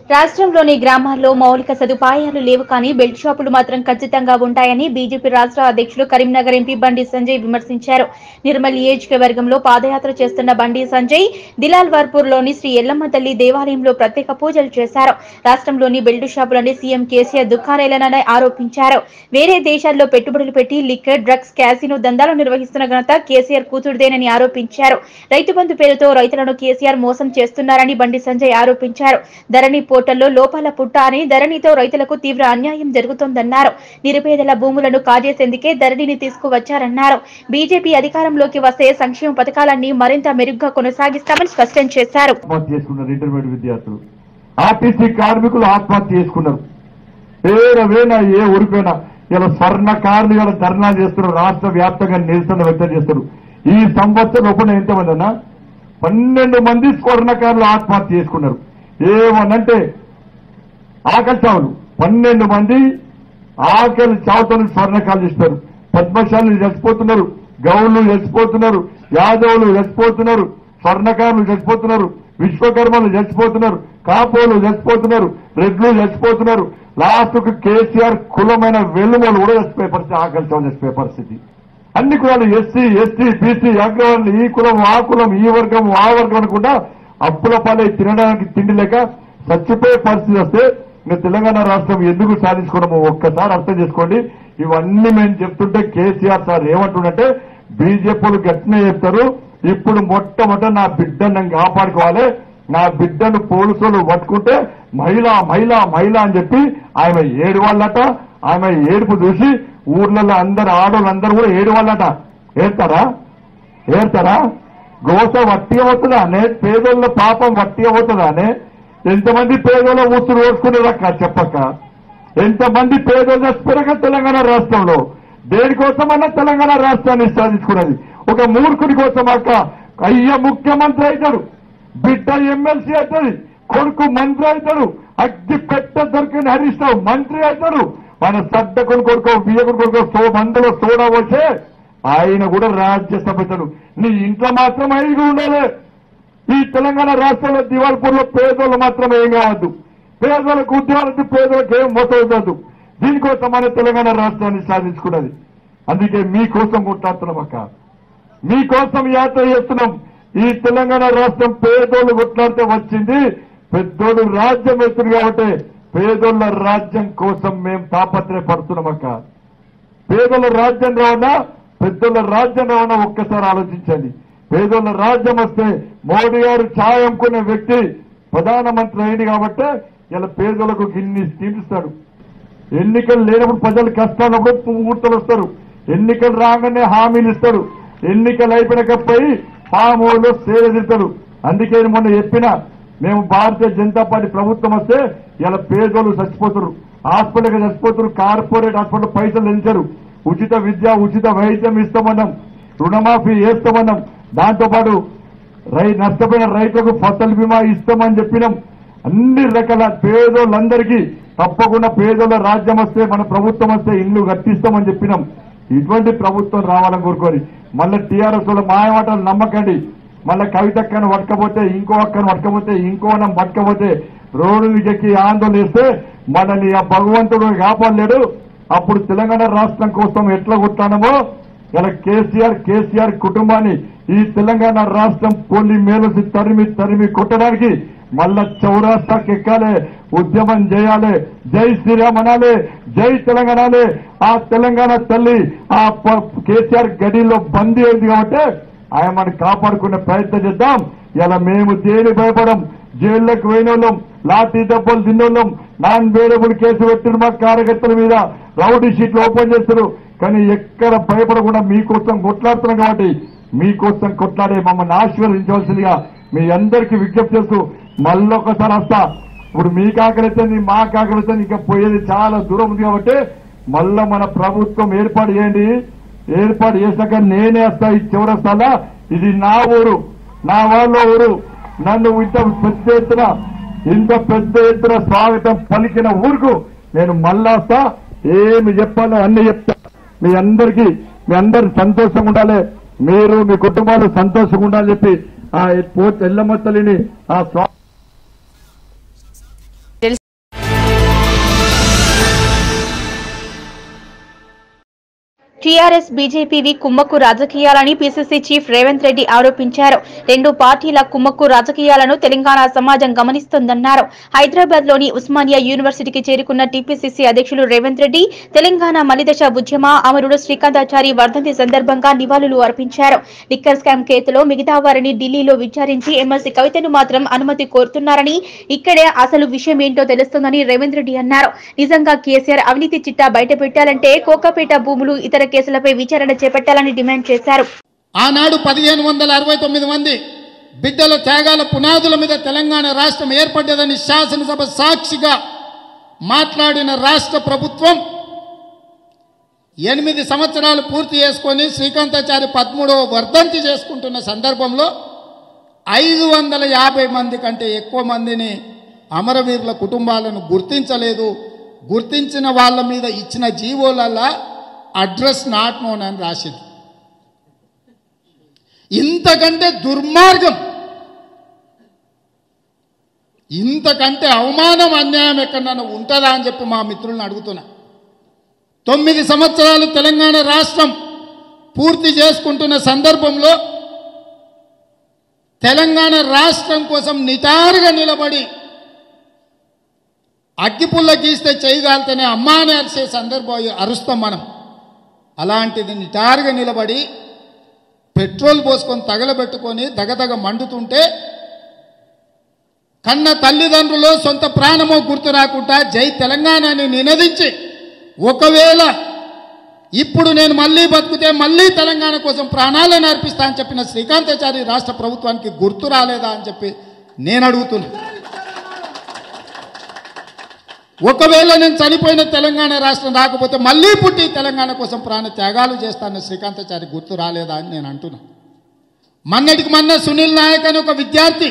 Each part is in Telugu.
రాష్ట్రంలోని గ్రామాల్లో మౌలిక సదుపాయాలు లేవు కానీ బెల్ట్ షాపులు మాత్రం ఖచ్చితంగా ఉంటాయని బీజేపీ రాష్ట్ర అధ్యక్షులు కరీంనగర్ ఎంపీ బండి సంజయ్ విమర్శించారు నిర్మల్ నియోజకవర్గంలో పాదయాత్ర చేస్తున్న బండి సంజయ్ దిలాల్వార్పూర్లోని శ్రీ ఎల్లమ్మ తల్లి దేవాలయంలో ప్రత్యేక పూజలు చేశారు రాష్ట్రంలోని బెల్ట్ షాపులని సీఎం కేసీఆర్ దుఃఖాలేలనని ఆరోపించారు వేరే దేశాల్లో పెట్టుబడులు పెట్టి లిక్కర్ డ్రగ్స్ క్యాసినో దందాలు నిర్వహిస్తున్న ఘనత కేసీఆర్ కూతురుదేనని ఆరోపించారు రైతు బంధు పేరుతో రైతులను కేసీఆర్ మోసం చేస్తున్నారని బండి సంజయ్ ఆరోపించారు ధరణి పోర్టల్లో లోపాల పుట్ట అని ధరణితో రైతులకు తీవ్ర అన్యాయం జరుగుతోందన్నారు నిరుపేదల భూములను కాజేసేందుకే ధరణిని తీసుకువచ్చారన్నారు బీజేపీ అధికారంలోకి వస్తే సంక్షేమ పథకాలన్నీ మరింత మెరుగ్గా కొనసాగిస్తామని స్పష్టం చేశారు ఆత్మహత్య చేసుకున్నారు ఇంటర్మీడియట్ విద్యార్థులు ఆర్టీసీ కార్మికులు ఆత్మహత్య చేసుకున్నారు పేరవేనా ఏ ఊరిపోయినా ఇలా స్వర్ణ కార్మికుల ధర్నా చేస్తున్నారు రాష్ట్ర వ్యాప్తంగా నిరసన వ్యక్తం చేస్తారు ఈ సంవత్సరం లోపల ఎంతమంది అన్నా పన్నెండు మంది స్వర్ణకారులు ఆత్మహత్య చేసుకున్నారు ఏమనంటే ఆకలి చావులు పన్నెండు మంది ఆకలి చావుతో స్వర్ణకాలు చేస్తారు పద్మశాలు చచ్చిపోతున్నారు గౌళ్ళు చచ్చిపోతున్నారు యాదవులు చచ్చిపోతున్నారు స్వర్ణకారులు చచ్చిపోతున్నారు విశ్వకర్మలు చచ్చిపోతున్నారు కాపోలు చచ్చిపోతున్నారు రెడ్లు చచ్చిపోతున్నారు లాస్ట్ కు కేసీఆర్ కులమైన వెల్లుమలు కూడా చచ్చిపోయే పరిస్థితి ఆకలి చావు చచ్చిపోయే పరిస్థితి అన్ని కులాలు ఎస్సీ ఎస్టీ బీసీ అగ్రవర్ణులు ఈ కులం ఆ కులం ఈ వర్గం ఆ వర్గం అనుకుంటా అప్పుల పాలై తినడానికి తిండి లేక చచ్చిపోయే పరిస్థితి వస్తే ఇంకా తెలంగాణ రాష్ట్రం ఎందుకు సాధించుకున్నామో ఒక్కసారి అర్థం చేసుకోండి ఇవన్నీ మేము చెప్తుంటే కేసీఆర్ సార్ ఏమంటుండంటే బీజేపీలు గట్టినే చెప్తారు ఇప్పుడు మొట్టమొదట నా బిడ్డను నేను కాపాడుకోవాలి నా బిడ్డను పోలీసులు పట్టుకుంటే మహిళ మహిళ మహిళ అని చెప్పి ఆమె ఏడు వాళ్ళట ఆమె ఏడుపు చూసి ఊర్లలో అందరు ఆడవాళ్ళు అందరూ కూడా ఏడు వాళ్ళట ఏడతారా ఏడతారా గోస వట్టిగా అవుతుందా అనే పేదోళ్ళ పాపం వట్టిగా అవుతుందా అనే ఎంతమంది పేదోళ్ళ ఊసురు ఓసుకునేదక్క చెప్పక్క ఎంతమంది పేదోళ్ళు చచ్చిపోయాక తెలంగాణ రాష్ట్రంలో దేనికోసమన్నా తెలంగాణ రాష్ట్రాన్ని సాధించుకున్నది ఒక మూర్ఖుడి కోసం అక్క అయ్య ముఖ్యమంత్రి అవుతాడు బిడ్డ ఎమ్మెల్సీ అవుతుంది కొడుకు మంత్రి అవుతాడు అగ్గి పెట్ట దొరికిన హరీష్ రావు మంత్రి అవుతాడు మన సడ్డకుని కొడుకో బియ్యకుని కొడుకో సో మందులో సోడా వచ్చే ఆయన కూడా రాజ్యసభ అవుతాడు నీ ఇంట్లో మాత్రం ఐదు ఉండాలి ఈ తెలంగాణ రాష్ట్రంలో దివాల్పూర్లో పేదోళ్ళు మాత్రం ఏం కావద్దు పేదలకు ఉద్యోగాలకు పేదలకు ఏం మోసవద్దు దీనికోసం మన తెలంగాణ రాష్ట్రాన్ని సాధించుకున్నది అందుకే మీకోసం కొట్లాడుతున్నాం అక్క మీకోసం యాత్ర చేస్తున్నాం ఈ తెలంగాణ రాష్ట్రం పేదోళ్ళు కొట్లాడితే వచ్చింది పెద్దోళ్ళు రాజ్యం ఎత్తుంది కాబట్టి పేదోళ్ళ రాజ్యం కోసం మేము తాపత్రయపడుతున్నాం అక్క పేదల రాజ్యం రావన్నా పెద్దల రాజ్యం రావన్నా ఒక్కసారి ఆలోచించండి పేదల రాజ్యం వస్తే మోడీ గారు ఛాయ్ అమ్ముకునే వ్యక్తి ప్రధానమంత్రి అయింది కాబట్టి ఇలా పేదలకు గిన్ని స్కీమ్స్ ఇస్తాడు ఎన్నికలు లేనప్పుడు ప్రజలు కష్టాలప్పుడు ముహూర్తాలు వస్తారు ఎన్నికలు రాగానే హామీలు ఇస్తారు ఎన్నికలు అయిపోయినాక పోయి పాములో సేవ తిడతాడు అందుకే నేను మొన్న చెప్పిన మేము భారతీయ జనతా పార్టీ ప్రభుత్వం వస్తే ఇలా పేదోళ్ళు చచ్చిపోతారు హాస్పిటల్కి చచ్చిపోతారు కార్పొరేట్ హాస్పిటల్ పైసలు పెంచారు ఉచిత విద్య ఉచిత వైద్యం ఇస్తామన్నాం రుణమాఫీ చేస్తామన్నాం దాంతో పాటు రై నష్టపోయిన రైతులకు ఫసల్ బీమా ఇస్తామని చెప్పినాం అన్ని రకాల పేదోళ్ళందరికీ తప్పకుండా పేదోళ్ళ రాజ్యం వస్తే మన ప్రభుత్వం వస్తే ఇల్లు కట్టిస్తామని చెప్పినాం ఇటువంటి ప్రభుత్వం రావాలని కోరుకోరి మళ్ళీ టీఆర్ఎస్ వాళ్ళ మాయమాటలు నమ్మకండి మళ్ళీ కవితక్కను పట్టకపోతే ఇంకో అక్కను పట్టకపోతే ఇంకో మనం పట్టకపోతే రోడ్డు ఎక్కి ఆందోళన చేస్తే మనని ఆ భగవంతుడు కాపాడలేడు అప్పుడు తెలంగాణ రాష్ట్రం కోసం ఎట్లా కొట్టానమో ఇలా కేసీఆర్ కేసీఆర్ కుటుంబాన్ని ఈ తెలంగాణ రాష్ట్రం పొల్లి మేలసి తరిమి తరిమి కొట్టడానికి మళ్ళా చౌరాస్తాకి ఎక్కాలి ఉద్యమం చేయాలి జై శ్రీరామ్ అనాలి జై తెలంగాణ అనాలి. ఆ తెలంగాణ తల్లి ఆ ప- కేసీఆర్ గడిలో బందీ అయింది కాబట్టి ఆయన మనం కాపాడుకునే ప్రయత్నం చేద్దాం ఇలా మేము దేని భయపడం జైళ్లకు పోయిన వాళ్ళం లాఠీ దెబ్బలు తిన్నోళ్ళం నాన్ వేరబుల్ కేసు పెట్టిన మా కార్యకర్తల మీద రౌడీ షీట్లు ఓపెన్ చేస్తారు కానీ ఎక్కడ భయపడకుండా మీకోసం కొట్లాడుతున్నాం కాబట్టి మీకోసం కొట్లాడే మమ్మల్ని ఆశీర్వదించవలసిందిగా మీ అందరికీ విజ్ఞప్తి చేస్తూ మళ్ళొకసారి వస్తా ఇప్పుడు మీ కాకరైతుంది మా కాకరైతుంది ఇంకా పోయేది చాలా దూరం ఉంది కాబట్టి మళ్ళా మన ప్రభుత్వం ఏర్పాటు చేయండి ఏర్పాటు చేశాక నేనే వస్తా ఈ చివరస్తాలా ఇది నా ఊరు నా వాళ్ళ ఊరు నన్ను ఇంత పెద్ద ఎత్తున ఇంత పెద్ద ఎత్తున స్వాగతం పలికిన ఊరుకు నేను మళ్ళా వస్తా ఏమి చెప్పాలో అన్ని చెప్తా మీ అందరికీ మీ అందరు సంతోషంగా ఉండాలి మీరు మీ కుటుంబాలు సంతోషంగా ఉండాలని చెప్పి ఆ పోతే ఎల్లమ్మ తల్లిని ఆ స్వా టీఆర్ఎస్ బీజేపీవి కుమ్మక్కు రాజకీయాలని పీసీసీ చీఫ్ రేవంత్ రెడ్డి ఆరోపించారు రెండు పార్టీల కుమ్మక్కు రాజకీయాలను తెలంగాణ సమాజం గమనిస్తోందన్నారు హైదరాబాద్ లోని ఉస్మానియా యూనివర్సిటీకి చేరుకున్న టీపీసీసీ అధ్యక్షులు రేవంత్ రెడ్డి తెలంగాణ మలిదశ ఉద్యమ అమరుడు శ్రీకాంతాచారి వర్ధంతి సందర్భంగా నివాళులు అర్పించారు లిక్కర్ స్కామ్ కేసులో మిగతా వారిని ఢిల్లీలో విచారించి ఎమ్మెల్సీ కవితను మాత్రం అనుమతి కోరుతున్నారని ఇక్కడే అసలు విషయం ఏంటో తెలుస్తుందని రేవంత్ రెడ్డి అన్నారు నిజంగా కేసీఆర్ అవినీతి చిట్టా బయట పెట్టాలంటే కోకాపేట భూములు ఇతర కేసులపై విచారణ చేపట్టాలని డిమాండ్ చేశారు ఆనాడు పదిహేను వందల అరవై తొమ్మిది మంది బిడ్డల త్యాగాల పునాదుల మీద తెలంగాణ రాష్ట్రం ఏర్పడ్డదని శాసనసభ సాక్షిగా మాట్లాడిన రాష్ట్ర ప్రభుత్వం ఎనిమిది సంవత్సరాలు పూర్తి చేసుకొని శ్రీకాంతాచారి పదమూడవ వర్ధంతి చేసుకుంటున్న సందర్భంలో ఐదు వందల యాభై మంది కంటే ఎక్కువ మందిని అమరవీరుల కుటుంబాలను గుర్తించలేదు గుర్తించిన వాళ్ళ మీద ఇచ్చిన జీవోలల్లా అడ్రస్ నాట్ నోన్ అని రాసింది ఇంతకంటే దుర్మార్గం ఇంతకంటే అవమానం అన్యాయం ఎక్కడన్నా ఉంటుందా అని చెప్పి మా మిత్రులను అడుగుతున్నా తొమ్మిది సంవత్సరాలు తెలంగాణ రాష్ట్రం పూర్తి చేసుకుంటున్న సందర్భంలో తెలంగాణ రాష్ట్రం కోసం నిటారుగా నిలబడి అగ్గిపుల్ల గీస్తే చేయగలితేనే అమ్మా అని అరిసే సందర్భం అరుస్తాం మనం అలాంటిది నిటారుగా నిలబడి పెట్రోల్ పోసుకొని తగలబెట్టుకొని దగదగ మండుతుంటే కన్న తల్లిదండ్రులు సొంత ప్రాణమో గుర్తు రాకుండా జై తెలంగాణని నినదించి ఒకవేళ ఇప్పుడు నేను మళ్ళీ బతుకుతే మళ్ళీ తెలంగాణ కోసం ప్రాణాలను అర్పిస్తా అని చెప్పిన శ్రీకాంతాచారి రాష్ట్ర ప్రభుత్వానికి గుర్తు రాలేదా అని చెప్పి నేను అడుగుతున్నా ఒకవేళ నేను చనిపోయిన తెలంగాణ రాష్ట్రం రాకపోతే మళ్ళీ పుట్టి తెలంగాణ కోసం ప్రాణ త్యాగాలు చేస్తాను శ్రీకాంతాచారి గుర్తు రాలేదా అని నేను అంటున్నా మన్నటికి మొన్న సునీల్ నాయక్ అని ఒక విద్యార్థి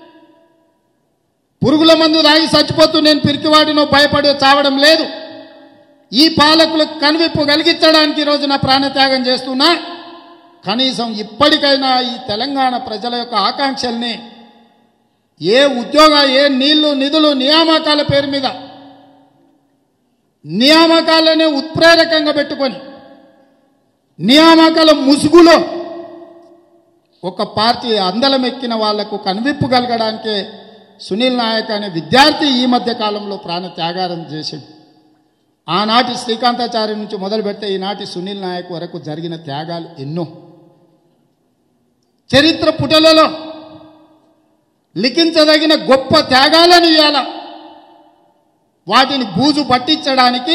పురుగుల మందు తాగి చచ్చిపోతూ నేను పిరికివాడినో భయపడి చావడం లేదు ఈ పాలకులకు కనువిప్పు కలిగించడానికి ఈరోజు నా ప్రాణత్యాగం చేస్తున్నా కనీసం ఇప్పటికైనా ఈ తెలంగాణ ప్రజల యొక్క ఆకాంక్షల్ని ఏ ఉద్యోగ ఏ నీళ్లు నిధులు నియామకాల పేరు మీద నియామకాలనే ఉత్ప్రేరకంగా పెట్టుకొని నియామకాల ముసుగులో ఒక పార్టీ అందలం ఎక్కిన వాళ్లకు కనువిప్పు కలగడానికే సునీల్ నాయక్ అనే విద్యార్థి ఈ మధ్య కాలంలో ప్రాణ త్యాగారం చేసింది ఆనాటి శ్రీకాంతాచార్య నుంచి మొదలు పెడితే ఈనాటి సునీల్ నాయక్ వరకు జరిగిన త్యాగాలు ఎన్నో చరిత్ర పుటలలో లిఖించదగిన గొప్ప త్యాగాలను ఇవ్వాల వాటిని బూజు పట్టించడానికి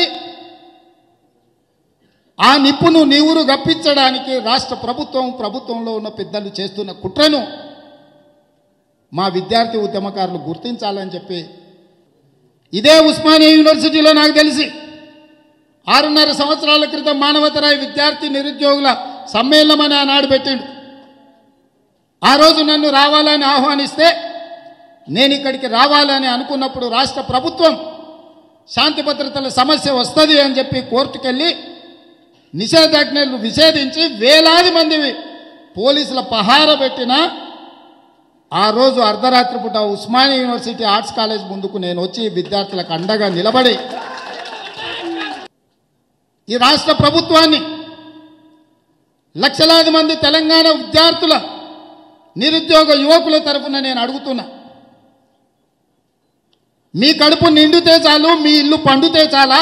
ఆ నిప్పును నీవురు గప్పించడానికి రాష్ట్ర ప్రభుత్వం ప్రభుత్వంలో ఉన్న పెద్దలు చేస్తున్న కుట్రను మా విద్యార్థి ఉద్యమకారులు గుర్తించాలని చెప్పి ఇదే ఉస్మానియా యూనివర్సిటీలో నాకు తెలిసి ఆరున్నర సంవత్సరాల క్రితం మానవతరాయి విద్యార్థి నిరుద్యోగుల సమ్మేళనం అని ఆనాడు పెట్టిండు ఆ రోజు నన్ను రావాలని ఆహ్వానిస్తే నేను ఇక్కడికి రావాలని అనుకున్నప్పుడు రాష్ట్ర ప్రభుత్వం శాంతి భద్రతల సమస్య వస్తుంది అని చెప్పి కోర్టుకెళ్ళి నిషేధాజ్ఞలు నిషేధించి వేలాది మంది పోలీసుల పహార పెట్టిన ఆ రోజు అర్ధరాత్రి పూట ఉస్మానియా యూనివర్సిటీ ఆర్ట్స్ కాలేజ్ ముందుకు నేను వచ్చి విద్యార్థులకు అండగా నిలబడి ఈ రాష్ట్ర ప్రభుత్వాన్ని లక్షలాది మంది తెలంగాణ విద్యార్థుల నిరుద్యోగ యువకుల తరఫున నేను అడుగుతున్నా మీ కడుపు నిండితే చాలు మీ ఇల్లు పండుతే చాలా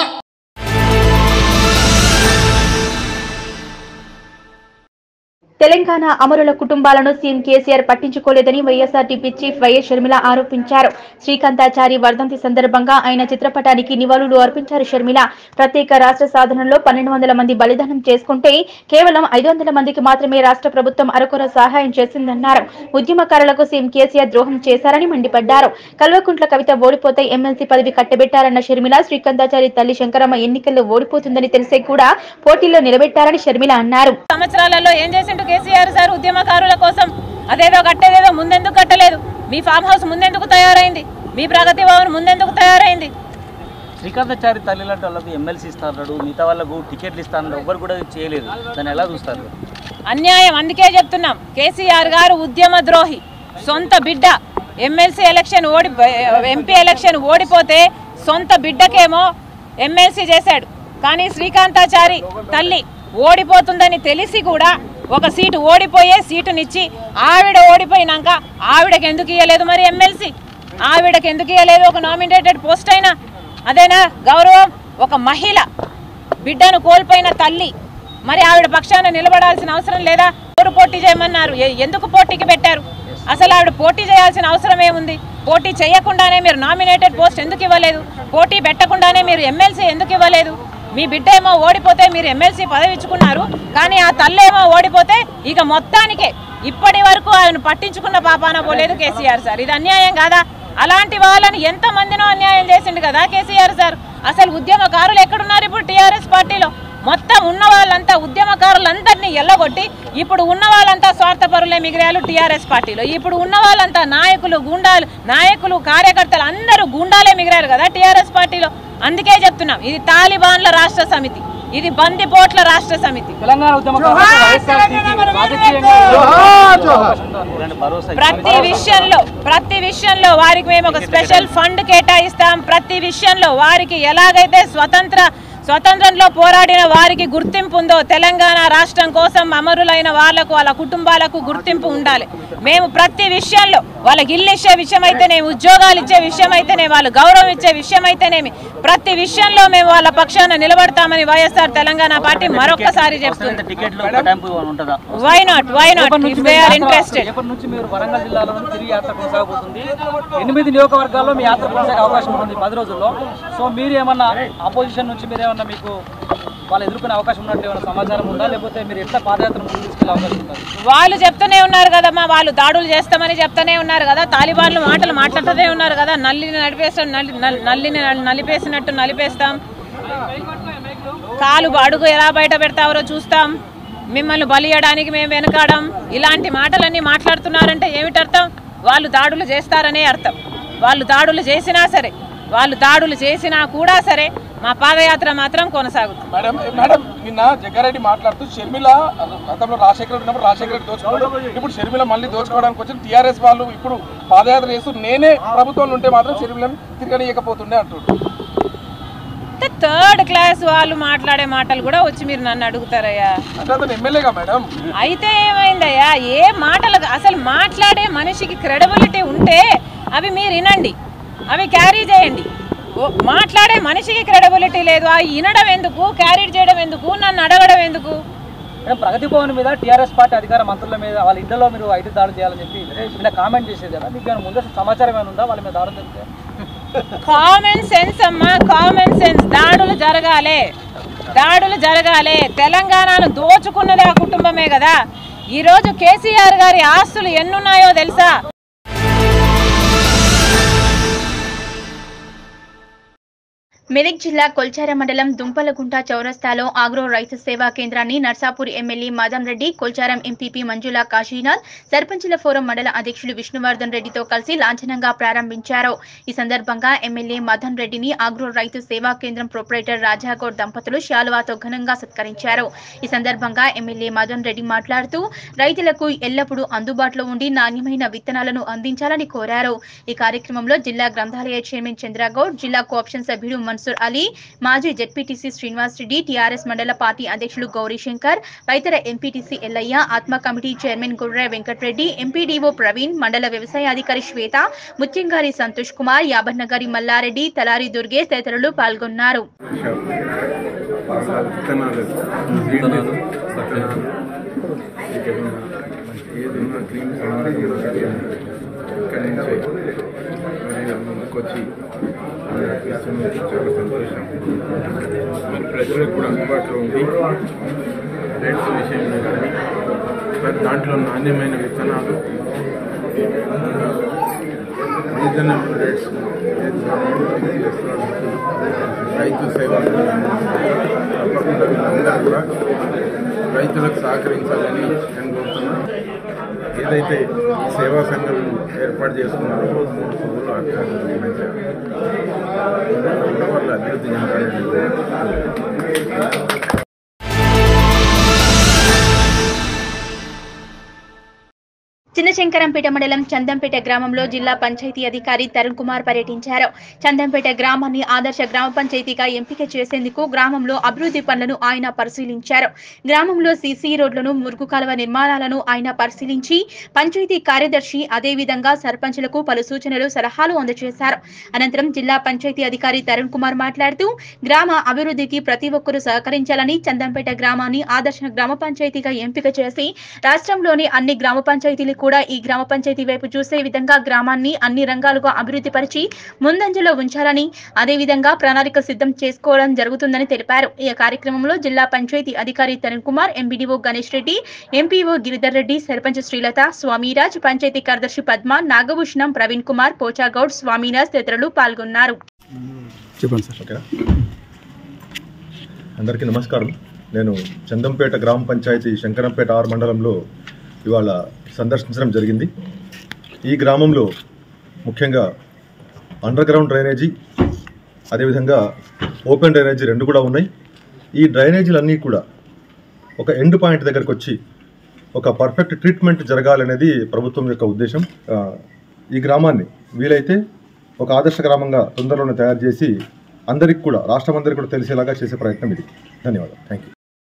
తెలంగాణ అమరుల కుటుంబాలను సీఎం కేసీఆర్ పట్టించుకోలేదని వైఎస్ఆర్టీపీ చీఫ్ వైఎస్ షర్మిల ఆరోపించారు శ్రీకాంతాచారి వర్ధంతి సందర్భంగా ఆయన చిత్రపటానికి నివాళులు అర్పించారు షర్మిల ప్రత్యేక రాష్ట్ర సాధనలో పన్నెండు వందల మంది బలిదానం చేసుకుంటే కేవలం ఐదు వందల మందికి మాత్రమే రాష్ట్ర ప్రభుత్వం అరకొర సహాయం చేసిందన్నారు ఉద్యమకారులకు సీఎం కేసీఆర్ ద్రోహం చేశారని మండిపడ్డారు కల్వకుంట్ల కవిత ఓడిపోతే ఎమ్మెల్సీ పదవి కట్టబెట్టారన్న షర్మిల శ్రీకాంతాచారి తల్లి శంకరమ్మ ఎన్నికల్లో ఓడిపోతుందని తెలిసే కూడా పోటీలో నిలబెట్టారని షర్మిల అన్నారు సంవత్సరాలలో ఏం చేసిండు కేసీఆర్ సార్ ఉద్యమకారుల కోసం అదేదో కట్టేదేదో ముందెందుకు కట్టలేదు మీ ఫామ్ హౌస్ ముందెందుకు తయారైంది మీ ప్రగతి భవన్ ముందెందుకు తయారైంది శ్రీకాంతాచారి తల్లి లాంటి వాళ్ళకి ఎమ్మెల్సీ ఇస్తాడు మిగతా వాళ్ళకు టికెట్లు ఇస్తాను ఎవ్వరు కూడా చేయలేదు దాన్ని ఎలా చూస్తారు అన్యాయం అందుకే చెప్తున్నాం కేసీఆర్ గారు ఉద్యమ ద్రోహి సొంత బిడ్డ ఎమ్మెల్సీ ఎలక్షన్ ఓడి ఎంపీ ఎలక్షన్ ఓడిపోతే సొంత బిడ్డకేమో ఎమ్మెల్సీ చేశాడు కానీ శ్రీకాంతాచారి తల్లి ఓడిపోతుందని తెలిసి కూడా ఒక సీటు ఓడిపోయే సీటునిచ్చి ఆవిడ ఓడిపోయినాక ఆవిడకి ఎందుకు ఇవ్వలేదు మరి ఎమ్మెల్సీ ఆవిడకి ఎందుకు ఇవ్వలేదు ఒక నామినేటెడ్ పోస్ట్ అయినా అదేనా గౌరవం ఒక మహిళ బిడ్డను కోల్పోయిన తల్లి మరి ఆవిడ పక్షాన నిలబడాల్సిన అవసరం లేదా ఎవరు పోటీ చేయమన్నారు ఎ- ఎందుకు పోటీకి పెట్టారు అసలు ఆవిడ పోటీ చేయాల్సిన అవసరం ఏముంది పోటీ చేయకుండానే మీరు నామినేటెడ్ పోస్ట్ ఎందుకు ఇవ్వలేదు పోటీ పెట్టకుండానే మీరు ఎమ్మెల్సీ ఎందుకు ఇవ్వలేదు మీ బిడ్డ ఏమో ఓడిపోతే మీరు ఎమ్మెల్సీ పదవి ఇచ్చుకున్నారు కానీ ఆ తల్లేమో ఓడిపోతే ఇక మొత్తానికే ఇప్పటి వరకు ఆయన పట్టించుకున్న పాపాన పోలేదు కేసీఆర్ సార్ ఇది అన్యాయం కాదా అలాంటి వాళ్ళని ఎంత మందినో అన్యాయం చేసిండు కదా కేసీఆర్ సార్ అసలు ఉద్యమకారులు ఎక్కడున్నారు ఇప్పుడు టీఆర్ఎస్ పార్టీలో మొత్తం ఉన్న వాళ్ళంతా ఉద్యమకారులందరినీ ఎల్లగొట్టి ఇప్పుడు ఉన్న వాళ్ళంతా స్వార్థపరులే మిగిలారు టీఆర్ఎస్ పార్టీలో ఇప్పుడు ఉన్న వాళ్ళంతా నాయకులు గుండాలు నాయకులు కార్యకర్తలు అందరూ గుండాలే మిగిలారు కదా టీఆర్ఎస్ పార్టీలో అందుకే చెప్తున్నాం ఇది తాలిబాన్ల రాష్ట్ర సమితి ఇది బందిపోట్ల రాష్ట్ర సమితి తెలంగాణ ఉద్యమకారులకు వైఎస్ఆర్సీపీ రాజకీయంగా ఇలాంటి భరోసా ప్రతి విషయంలో ప్రతి విషయంలో వారికి మేము ఒక స్పెషల్ ఫండ్ కేటాయిస్తాం ప్రతి విషయంలో వారికి ఎలాగైతే స్వతంత్ర స్వతంత్రంలో పోరాడిన వారికి గుర్తింపు ఉందో తెలంగాణ రాష్ట్రం కోసం అమరులైన వాళ్లకు వాళ్ళ కుటుంబాలకు గుర్తింపు ఉండాలి మేము ప్రతి విషయంలో వాళ్ళకి ఇల్లు ఇచ్చే విషయం అయితేనేమి ఉద్యోగాలు ఇచ్చే విషయం అయితేనే వాళ్ళు గౌరవం ఇచ్చే విషయం అయితేనేమి ప్రతి విషయంలో మేము వాళ్ళ పక్షాన నిలబడతామని వైఎస్ఆర్ తెలంగాణ పార్టీ మరొకసారి చెప్తుంది టికెట్లు కేటాయింపు ఉంటుందా వై నాట్ వై నాట్ రేపటి నుంచి ఇఫ్ దే మీరు ఆర్ యాత్ర- ఇంట్రెస్టెడ్ రేపటి నుంచి మీరు వరంగల్ జిల్లాలో నుంచి తిరిగి యాత్ర కొనసాగబోతుంది ఎనిమిది నియోజకవర్గాల్లో మీ యాత్ర కొనసాగే అవకాశం ఉంటుంది పది రోజుల్లో సో మీరు ఏమన్నా ఆపోజిషన్ నుంచి మీరు ఏమన్నా మీకు వాళ్ళు ఎదుర్కొనే అవకాశం ఉన్నట్టు ఏమైనా సమాచారం ఉందా లేకపోతే మీరు ఎట్లా పాదయాత్ర ముందుకు తీసుకెళ్ళే అవకాశం ఉంటుంది వాళ్ళు చెప్తూనే ఉన్నారు కదమ్మా వాళ్ళు దాడులు చేస్తామని చెప్తూనే ఉన్నారు కదా తాలిబాన్లు మాటలు మాట్లాడుతూనే ఉన్నారు కదా నల్లిని నడిపేస్తాం నల్లి నల్- నల్లిని నల్- నలిపేసినట్టు నలిపేస్తాం కాలు అడుగు ఎలా బయట పెడతారో చూస్తాం మిమ్మల్ని బలియడానికి మేము వెనకాడం ఇలాంటి మాటలన్నీ మాట్లాడుతున్నారంటే ఏమిటి అర్థం వాళ్ళు దాడులు చేస్తారనే అర్థం వాళ్ళు దాడులు చేసినా సరే వాళ్ళు దాడులు చేసినా కూడా సరే మా పాదయాత్ర మాత్రం కొనసాగుతుంది మేడం మేడం నిన్న జగ్గారెడ్డి మాట్లాడుతూ షర్మిల గతంలో రాజశేఖర రెడ్డి ఉన్నప్పుడు రాజశేఖర రెడ్డి దోచుకోవడం ఇప్పుడు షర్మిల మళ్ళీ దోచుకోవడానికి వచ్చి టీఆర్ఎస్ వాళ్ళు ఇప్పుడు పాదయాత్ర చేస్తూ నేనే ప్రభుత్వంలో ఉంటే మాత్రం షర్మిలను తిరగనీయకపోతుండే అంటున్నారు అంటే థర్డ్ క్లాస్ వాళ్ళు మాట్లాడే మాటలు కూడా వచ్చి మీరు నన్ను అడుగుతారయ్యా అంటే అతను ఎమ్మెల్యేగా మేడం అయితే ఏమైందయ్యా ఏ మాటలు అసలు మాట్లాడే మనిషికి క్రెడిబిలిటీ ఉంటే అవి మీరు వినండి అవి క్యారీ చేయండి ఓ, మాట్లాడే మనిషికి క్రెడిబిలిటీ లేదు ఆ వినడం ఎందుకు క్యారీ చేయడం ఎందుకు నన్ను అడగడం ఎందుకు మేడం ప్రగతి భవన్ మీద టీఆర్ఎస్ పార్టీ అధికార మంత్రుల మీద వాళ్ళ ఇళ్లలో మీరు ఐటీ దాడులు చేయాలని చెప్పి నిన్న కామెంట్ చేసేది కదా మీకు ఏమైనా ముందస్తు సమాచారం ఏమైనా ఉందా వాళ్ళ మీద దాడులు జరిగితే కామన్ సెన్స్ అమ్మా కామన్ సెన్స్ దాడులు జరగాలి దాడులు జరగాలి తెలంగాణను దోచుకున్నది ఆ కుటుంబమే కదా ఈరోజు కేసీఆర్ గారి ఆస్తులు ఎన్నున్నాయో తెలుసా మెదక్ జిల్లా కొల్చార మండలం దుంపలగుంట చౌరస్తాలో ఆగ్రో రైతు సేవా కేంద్రాన్ని నర్సాపూర్ ఎమ్మెల్యే మదన్ రెడ్డి కొల్చారం ఎంపీపీ మంజులా కాశీనాథ్ సర్పంచుల ఫోరం మండల అధ్యక్షులు విష్ణువర్ధన్ రెడ్డితో కలిసి లాంఛనంగా ప్రారంభించారు ఈ సందర్భంగా ఎమ్మెల్యే మదన్ రెడ్డిని ఆగ్రో రైతు సేవా కేంద్రం ప్రొపరేటర్ రాజాగౌడ్ దంపతులు శాలువాతో ఘనంగా సత్కరించారు ఈ సందర్భంగా ఎమ్మెల్యే మదన్ రెడ్డి మాట్లాడుతూ రైతులకు ఎల్లప్పుడూ అందుబాటులో ఉండి నాణ్యమైన విత్తనాలను అందించాలని కోరారు ఈ కార్యక్రమంలో జిల్లా గ్రంథాలయ చైర్మన్ చంద్రగౌడ్ జిల్లా కోఆప్షన్ సభ్యుడు మన్సూర్ అలీ మాజీ జెడ్పీటీసీ శ్రీనివాస్ రెడ్డి టీఆర్ఎస్ మండల పార్టీ అధ్యక్షులు గౌరీశంకర్ రైతర ఎంపీటీసీ ఎల్లయ్య ఆత్మ కమిటీ చైర్మన్ గుర్ర వెంకటరెడ్డి ఎంపీడీఓ ప్రవీణ్ మండల వ్యవసాయ అధికారి శ్వేత ముత్యంగారి సంతోష్ కుమార్ యాబన్నగారి మల్లారెడ్డి తలారి దుర్గేష్ తదితరులు పాల్గొన్నారు విత్తనాలు విత్తనాలు ఏదైనా క్లీన్ ఇక్కడి నుంచి మరి ముందుకొచ్చి ఇస్తున్నందుకు చాలా సంతోషం మరి ప్రజలకు కూడా అందుబాటులో ఉంది రేట్స్ విషయంలో కానీ మరి దాంట్లో నాణ్యమైన విత్తనాలు రీజనబుల్ రేట్స్ రైతు సేవ తప్పకుండా వీళ్ళందరూ కూడా రైతులకు సహకరించాలని నేను కోరుతున్నాను ఏదైతే ఈ సేవా సంఘం ఏర్పాటు చేసుకున్నారో మూడు పువ్వులు అక్కడ వాళ్ళ అభివృద్ధి చెందాలని చిన్న చినశంకరంపేట మండలం చందంపేట గ్రామంలో జిల్లా పంచాయతీ అధికారి తరుణ్ కుమార్ పర్యటించారు చందంపేట గ్రామాన్ని ఆదర్శ గ్రామ పంచాయతీగా ఎంపిక చేసేందుకు గ్రామంలో అభివృద్ధి పనులను ఆయన పరిశీలించారు గ్రామంలో సీసీ రోడ్లను మురుగు కాలువ నిర్మాణాలను ఆయన పరిశీలించి పంచాయతీ కార్యదర్శి అదేవిధంగా సర్పంచులకు పలు సూచనలు సలహాలు అందజేశారు అనంతరం జిల్లా పంచాయతీ అధికారి తరుణ్ కుమార్ మాట్లాడుతూ గ్రామ అభివృద్ధికి ప్రతి ఒక్కరూ సహకరించాలని చందంపేట గ్రామాన్ని ఆదర్శ గ్రామ పంచాయతీగా ఎంపిక చేసి రాష్ట్రంలోని అన్ని గ్రామ పంచాయతీలు కూడా ఈ గ్రామ పంచాయతీ వైపు చూసే విధంగా గ్రామాన్ని అన్ని రంగాలుగా అభివృద్ధి పరిచి ముందంజలో ఉంచాలని అదేవిధంగా ప్రణాళిక సిద్ధం చేసుకోవడం జరుగుతుందని తెలిపారు ఈ కార్యక్రమంలో జిల్లా పంచాయతీ అధికారి తరుణ్ కుమార్ ఎంబీడీఓ గణేష్ రెడ్డి ఎంపీఓ గిరిధర్ రెడ్డి సర్పంచ్ శ్రీలత స్వామిరాజ్ పంచాయతీ కార్యదర్శి పద్మ నాగభూషణం ప్రవీణ్ కుమార్ పోచాగౌడ్ స్వామినాథ్ తదితరులు పాల్గొన్నారు చెప్పండి సార్ ఓకేనా అందరికీ నమస్కారం నేను చందంపేట గ్రామ పంచాయతీ శంకరంపేట ఆర్ మండలంలో ఇవాళ సందర్శించడం జరిగింది ఈ గ్రామంలో ముఖ్యంగా అండర్ గ్రౌండ్ డ్రైనేజీ అదేవిధంగా ఓపెన్ డ్రైనేజీ రెండు కూడా ఉన్నాయి ఈ డ్రైనేజీలన్నీ కూడా ఒక ఎండ్ పాయింట్ దగ్గరకు వచ్చి ఒక పర్ఫెక్ట్ ట్రీట్మెంట్ జరగాలనేది ప్రభుత్వం యొక్క ఉద్దేశం ఆ, ఈ గ్రామాన్ని వీలైతే ఒక ఆదర్శ గ్రామంగా తొందరలోనే తయారు చేసి అందరికి కూడా రాష్ట్రం అందరికీ కూడా తెలిసేలాగా చేసే ప్రయత్నం ఇది ధన్యవాదాలు థ్యాంక్ యూ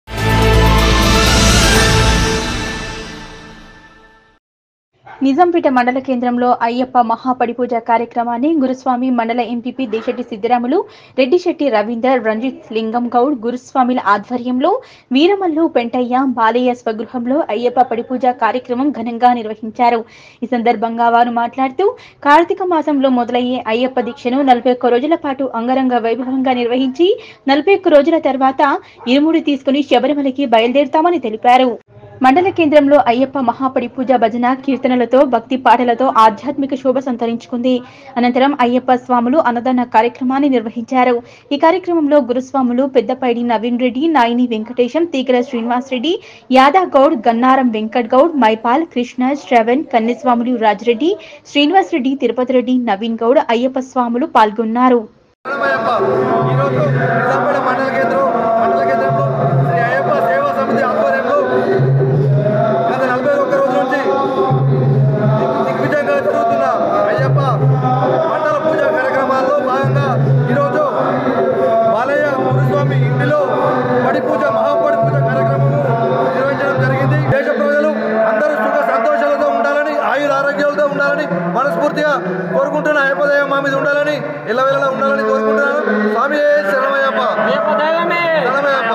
నిజాంపేట మండల కేంద్రంలో అయ్యప్ప మహాపడి పూజ కార్యక్రమాన్ని గురుస్వామి మండల ఎంపీపీ దేశెట్టి సిద్దిరాములు రెడ్డిశెట్టి రవీందర్ రంజిత్ లింగం గౌడ్ గురుస్వామిల ఆధ్వర్యంలో వీరమల్లు పెంటయ్య బాలయ్య స్వగృహంలో అయ్యప్ప పడి పూజ కార్యక్రమం ఘనంగా నిర్వహించారు ఈ సందర్భంగా వారు మాట్లాడుతూ కార్తీక మాసంలో మొదలయ్యే అయ్యప్ప దీక్షను నలభై ఒక్క రోజుల పాటు అంగరంగ వైభవంగా నిర్వహించి నలభై ఒక్క రోజుల తర్వాత ఇరుముడి తీసుకుని శబరిమలకి బయలుదేరుతామని తెలిపారు మండల కేంద్రంలో అయ్యప్ప మహాపడి పూజ భజన కీర్తనలతో భక్తి పాటలతో ఆధ్యాత్మిక శోభ సంతరించుకుంది అనంతరం అయ్యప్ప స్వాములు అన్నదాన కార్యక్రమాన్ని నిర్వహించారు ఈ కార్యక్రమంలో గురుస్వాములు పెద్దపైడి నవీన్ రెడ్డి నాయిని వెంకటేశం తీగల శ్రీనివాస్ రెడ్డి యాదా గౌడ్ గన్నారం వెంకట్ గౌడ్ మైపాల్ కృష్ణ శ్రవణ్ కన్యస్వాములు రాజరెడ్డి శ్రీనివాస్ రెడ్డి తిరుపతి రెడ్డి నవీన్ గౌడ్ అయ్యప్ప స్వాములు పాల్గొన్నారు ఈరోజు నిజాంపేట మండల కేంద్రం మండల కేంద్రంలో శ్రీ అయ్యప్ప సేవా సమితి ఆధ్వర్యంలో గత నలభై ఒక్క రోజుల నుంచి దిగ్- దిగ్విజయంగా జరుగుతున్న అయ్యప్ప మండల పూజ కార్యక్రమాల్లో భాగంగా ఈరోజు బాలయ్య గురుస్వామి ఇంటిలో పడి పూజ మహాపడి పూజ కార్యక్రమము నిర్వహించడం జరిగింది దేశ ప్రజలు అందరూ సుఖ సంతోషాలతో ఉండాలని ఆయుర ఆరోగ్యాలతో ఉండాలని మనస్ఫూర్తిగా కోరుకుంటున్న అయ్యప్ప దైవం మా మీద ఉండాలని ఇళ్ళవేళలా ఉండాలని కోరుకుంటున్నాను స్వామి శరణమయ్యప్ప శరణమయ్యప్ప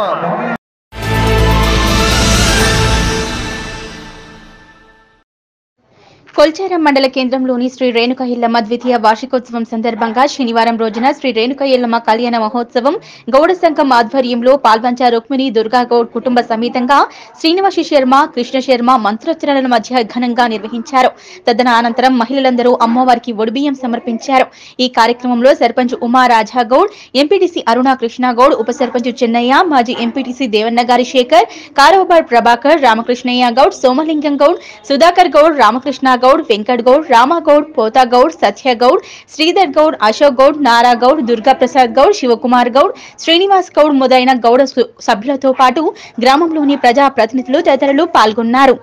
కొల్చారం మండల కేంద్రంలోని శ్రీ రేణుక ఎల్లమ్మ ద్వితీయ వార్షికోత్సవం సందర్భంగా శనివారం రోజున శ్రీ రేణుక ఎల్లమ్మ కళ్యాణ మహోత్సవం గౌడ సంఘం ఆధ్వర్యంలో పాల్వంచ రుక్మిణి దుర్గా గౌడ్ కుటుంబ సమేతంగా శ్రీనివాసి శర్మ కృష్ణ శర్మ మంత్రోచ్చరణల మధ్య ఘనంగా నిర్వహించారు తదన అనంతరం మహిళలందరూ అమ్మవారికి ఒడిబియ్యం సమర్పించారు ఈ కార్యక్రమంలో సర్పంచ్ ఉమా రాజా గౌడ్ ఎంపీటీసీ అరుణ కృష్ణ గౌడ్ ఉప సర్పంచ్ చెన్నయ్య మాజీ ఎంపీటీసీ దేవన్నగారి శేఖర్ కారవబాడ్ ప్రభాకర్ రామకృష్ణయ్య గౌడ్ సోమలింగం గౌడ్ సుధాకర్ గౌడ్ రామకృష్ణ గౌడ్ వెంకట్ గౌడ్ రామగౌడ్ పోతా గౌడ్ సత్య గౌడ్ శ్రీధర్ గౌడ్ అశోక్ గౌడ్ నారా గౌడ్ దుర్గా ప్రసాద్ గౌడ్ శివకుమార్ గౌడ్ శ్రీనివాస్ గౌడ్ మొదలైన గౌడ సు- సభ్యులతో పాటు గ్రామంలోని ప్రజా ప్రతినిధులు తదితరులు పాల్గొన్నారు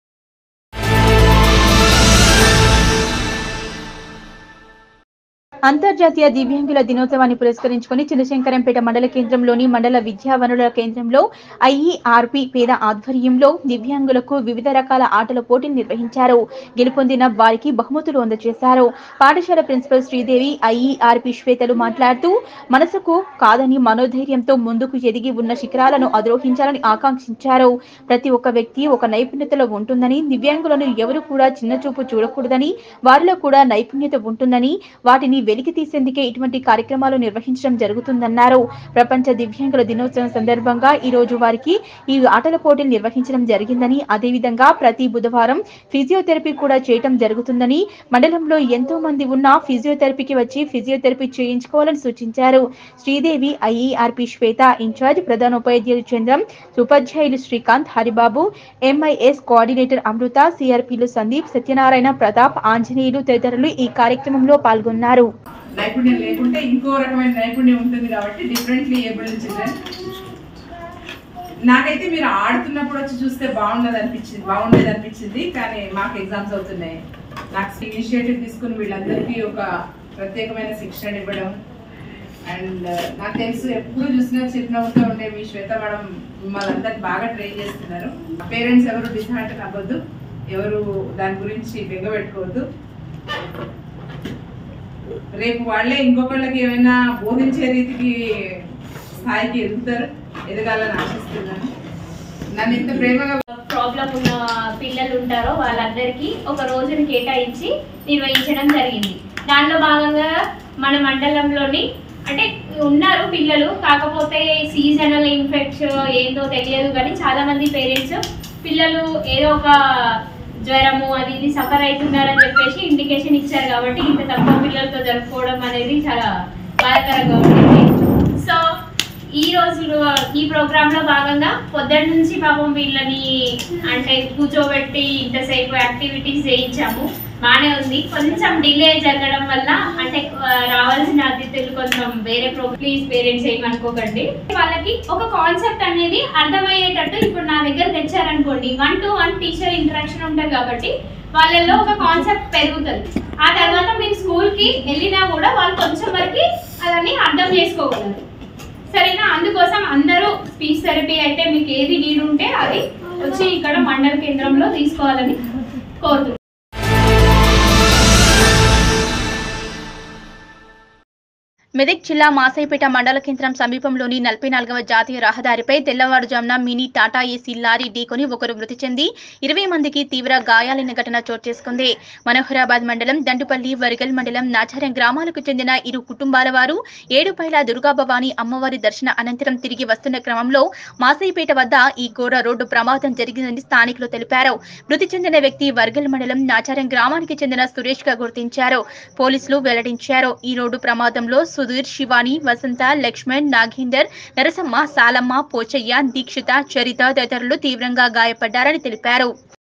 అంతర్జాతీయ దివ్యాంగుల దినోత్సవాన్ని పురస్కరించుకుని చిన్నశంకరంపేట మండల కేంద్రంలోని మండల విద్యా వనరుల కేంద్రంలో ఐఈఆర్పి పేద ఆధ్వర్యంలో దివ్యాంగులకు వివిధ రకాల ఆటల పోటీలు నిర్వహించారు గెలుపొందిన వారికి బహుమతులు అందజేశారు పాఠశాల ప్రిన్సిపల్ శ్రీదేవి ఐఈఆర్పి శ్వేతలు మాట్లాడుతూ మనసుకు కాదని మనోధైర్యంతో ముందుకు ఎదిగి ఉన్న శిఖరాలను అధిరోహించాలని ఆకాంక్షించారు ప్రతి ఒక్క వ్యక్తి ఒక నైపుణ్యతలో ఉంటుందని దివ్యాంగులను ఎవరు కూడా చిన్నచూపు చూడకూడదని వారిలో కూడా నైపుణ్యత ఉంటుందని వాటిని వెలికి తీసేందుకే ఇటువంటి కార్యక్రమాలు నిర్వహించడం జరుగుతుందన్నారు ప్రపంచ దివ్యాంగుల దినోత్సవం సందర్భంగా ఈ రోజు వారికి ఈ ఆటల పోటీలు నిర్వహించడం జరిగిందని అదేవిధంగా ప్రతి బుధవారం ఫిజియోథెరపీ కూడా చేయటం జరుగుతుందని మండలంలో ఎంతో మంది ఉన్న ఫిజియోథెరపీకి వచ్చి ఫిజియోథెరపీ చేయించుకోవాలని సూచించారు శ్రీదేవి ఐఈఆర్పి శ్వేత ఇన్ఛార్జ్ ప్రధానోపాధ్యాయులు చంద్రం ఉపాధ్యాయులు శ్రీకాంత్ హరిబాబు ఎంఐఎస్ కోఆర్డినేటర్ అమృత సిఆర్పిలు సందీప్ సత్యనారాయణ ప్రతాప్ ఆంజనేయులు తదితరులు ఈ కార్యక్రమంలో పాల్గొన్నారు నైపుణ్యం లేకుంటే ఇంకో రకమైన నైపుణ్యం ఉంటుంది కాబట్టి డిఫరెంట్లీ ఏబుల్డ్ చిల్డ్రన్ నాకైతే మీరు ఆడుతున్నప్పుడు వచ్చి చూస్తే బాగున్నది అనిపించింది బాగుండేది అనిపించింది కానీ మాకు ఎగ్జామ్స్ అవుతున్నాయి నాకు ఇనిషియేటివ్ తీసుకుని వీళ్ళందరికీ ఒక ప్రత్యేకమైన శిక్షణ ఇవ్వడం అండ్ నాకు తెలుసు ఎప్పుడు చూసినా చిరునవ్వుతో ఉండే మీ శ్వేత మేడం మిమ్మల్ని అందరికి బాగా ట్రైన్ చేస్తున్నారు పేరెంట్స్ ఎవరు డిసహార్టన్ అవ్వద్దు ఎవరు దాని గురించి బెంగపెట్టుకోవద్దు రేపు వాళ్ళే ఇంకొకళ్ళకి ఏమైనా బోధించే రీతికి స్థాయికి ఎదుగుతారు ఎదగాలని ఆశిస్తున్నాను నన్ను ఇంత ప్రేమగా ప్రాబ్లం ఉన్న పిల్లలు ఉంటారో వాళ్ళందరికీ ఒక రోజుని కేటాయించి నిర్వహించడం జరిగింది దానిలో భాగంగా మన మండలంలోని అంటే ఉన్నారు పిల్లలు కాకపోతే సీజనల్ ఇన్ఫెక్షన్ ఏందో తెలియదు కానీ చాలా మంది పేరెంట్స్ పిల్లలు ఏదో ఒక జ్వరము అది ఇది సఫర్ అవుతున్నారని చెప్పేసి ఇండికేషన్ ఇచ్చారు కాబట్టి ఇంత తక్కువ పిల్లలతో జరుపుకోవడం అనేది చాలా బాధాకరంగా ఉంటుంది సో ఈ రోజు ఈ ప్రోగ్రామ్ లో భాగంగా పొద్దున్న నుంచి పాపం వీళ్ళని అంటే కూర్చోబెట్టి ఇంతసేపు యాక్టివిటీస్ చేయించాము బాగానే ఉంది కొంచెం డిలే జరగడం వల్ల అంటే ఆ, రావాల్సిన అతిథులు కొంచెం వేరే ప్రో ప్లీజ్ పేరెంట్స్ ఏమనుకోకండి వాళ్ళకి ఒక కాన్సెప్ట్ అనేది అర్థమయ్యేటట్టు ఇప్పుడు నా దగ్గర తెచ్చారనుకోండి one to one teacher interaction ఉంటుంది కాబట్టి వాళ్ళల్లో ఒక కాన్సెప్ట్ పెరుగుతుంది ఆ తర్వాత మీరు స్కూల్ కి వెళ్ళినా కూడా వాళ్ళు కొంచెం వరకు అదని అర్థం చేసుకోగలరు సరేనా అందుకోసం అందరూ స్పీచ్ థెరపీ అయితే మీకు ఏది నీడ్ ఉంటే అది వచ్చి ఇక్కడ మండల కేంద్రంలో తీసుకోవాలని కోరుతున్నాను మెదక్ జిల్లా మాసైపేట మండల కేంద్రం సమీపంలోని నలభై నాలుగవ జాతీయ రహదారిపై తెల్లవారుజామున మినీ టాటా ఏసీ లారీ ఢీకొని ఒకరు మృతి చెంది ఇరవై మందికి తీవ్ర గాయాలైన ఘటన చోటు చేసుకుంది మనోహరాబాద్ మండలం దండుపల్లి వరిగల్ మండలం నాచారం గ్రామాలకు చెందిన ఇరు కుటుంబాల వారు ఏడుపైల దుర్గాభవాని అమ్మవారి దర్శన అనంతరం తిరిగి వస్తున్న క్రమంలో మాసైపేట వద్ద ఈ ఘోర రోడ్డు ప్రమాదం జరిగిందని స్థానికులు తెలిపారు మృతి చెందిన వ్యక్తి వర్గల్ మండలం నాచారం గ్రామానికి చెందిన సురేష్ గా గుర్తించారు పోలీసులు వెల్లడించారు ఈ రోడ్డు ప్రమాదంలో సుధీర్ శివాని వసంత లక్ష్మణ్ నాగేందర్ నరసమ్మ సాలమ్మ పోచయ్య దీక్షిత చరిత తదితరులు తీవ్రంగా గాయపడ్డారని తెలిపారు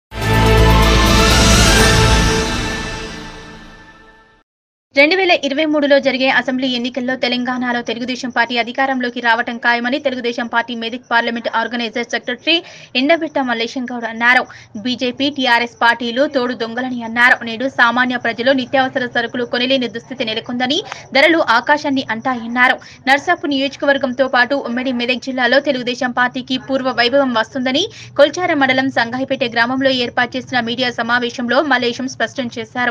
రెండు వేల ఇరవై మూడులో జరిగే అసెంబ్లీ ఎన్నికల్లో తెలంగాణలో తెలుగుదేశం పార్టీ అధికారంలోకి రావటం ఖాయమని Telugu Desam party Medak parliament organiser secretary Endabetta Mallesham Goud అన్నారు బీజేపీ టీఆర్ఎస్ పార్టీలు తోడు దొంగలని అన్నారు నేడు సామాన్య ప్రజలు నిత్యావసర సరుకులు కొనలేని దుస్థితి నెలకొందని ధరలు ఆకాశాన్ని అంటాయన్నారు నర్సాపు నియోజకవర్గంతో పాటు ఉమ్మడి మెదక్ జిల్లాలో తెలుగుదేశం పార్టీకి పూర్వ వైభవం వస్తుందని కొల్చార మండలం సంగాయిపేట గ్రామంలో ఏర్పాటు చేసిన మీడియా సమావేశంలో మల్లేశం స్పష్టం చేశారు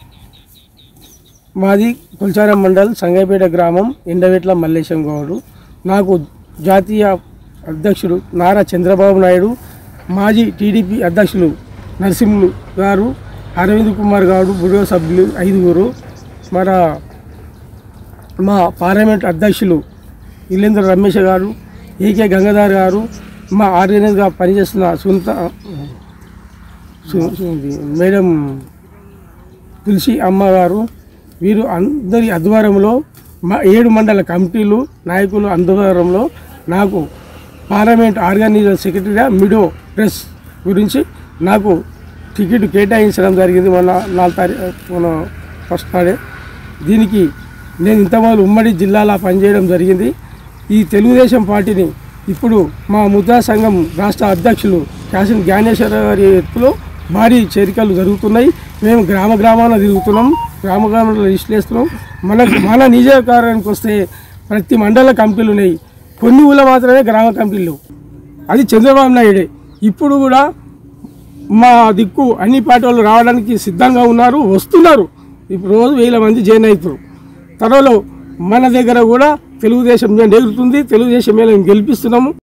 మాది కుల్చారం మండల్ సంగైపేట గ్రామం ఎండవేట్ల మల్లేశం గౌడు నాకు జాతీయ అధ్యక్షుడు నారా చంద్రబాబు నాయుడు మాజీ టీడీపీ అధ్యక్షులు నరసింహులు గారు అరవింద్ కుమార్ గారు బుడో సభ్యులు ఐదుగురు మన మా పార్లమెంట్ అధ్యక్షులు ఇల్లేంద్ర రమేష్ గారు ఏకే గంగాధర్ గారు మా ఆర్గనైజ్గా పనిచేస్తున్న సుంత సు- సు- మేడం తులసి అమ్మగారు వీరు అందరి ఆధ్వర్యంలో మా ఏడు మండల కమిటీలు నాయకులు ఆధ్వర్యంలో నాకు పార్లమెంట్ ఆర్గనైజర్ సెక్రటరీగా మిడో ప్రెస్ గురించి నాకు టికెట్ కేటాయించడం జరిగింది మన నాలుగు తారీఖు మన ఫస్ట్ నాడే దీనికి నేను ఇంతమంది ఉమ్మడి జిల్లాలో పనిచేయడం జరిగింది ఈ తెలుగుదేశం పార్టీని ఇప్పుడు మా ముద్రా సంఘం రాష్ట్ర అధ్యక్షులు శాసన జ్ఞానేశ్వర గారి ఎత్తులో భారీ చేరికలు జరుగుతున్నాయి మేము గ్రామ గ్రామాన తిరుగుతున్నాం గ్రామ గ్రామంలో లిస్టులు వేస్తున్నాం మనకు మన నియోజకవర్గానికి వస్తే ప్రతి మండల కమిటీలు ఉన్నాయి కొన్ని ఊళ్ళో మాత్రమే గ్రామ కమిటీలు లేవు. అది చంద్రబాబు నాయుడే ఇప్పుడు కూడా మా దిక్కు అన్ని పార్టీ వాళ్ళు రావడానికి సిద్ధంగా ఉన్నారు వస్తున్నారు ఇప్పుడు రోజు వేల మంది జాయిన్ అవుతారు త్వరలో మన దగ్గర కూడా తెలుగుదేశం జెండా ఎగురుతుంది తెలుగుదేశం మీద మేము గెలిపిస్తున్నాము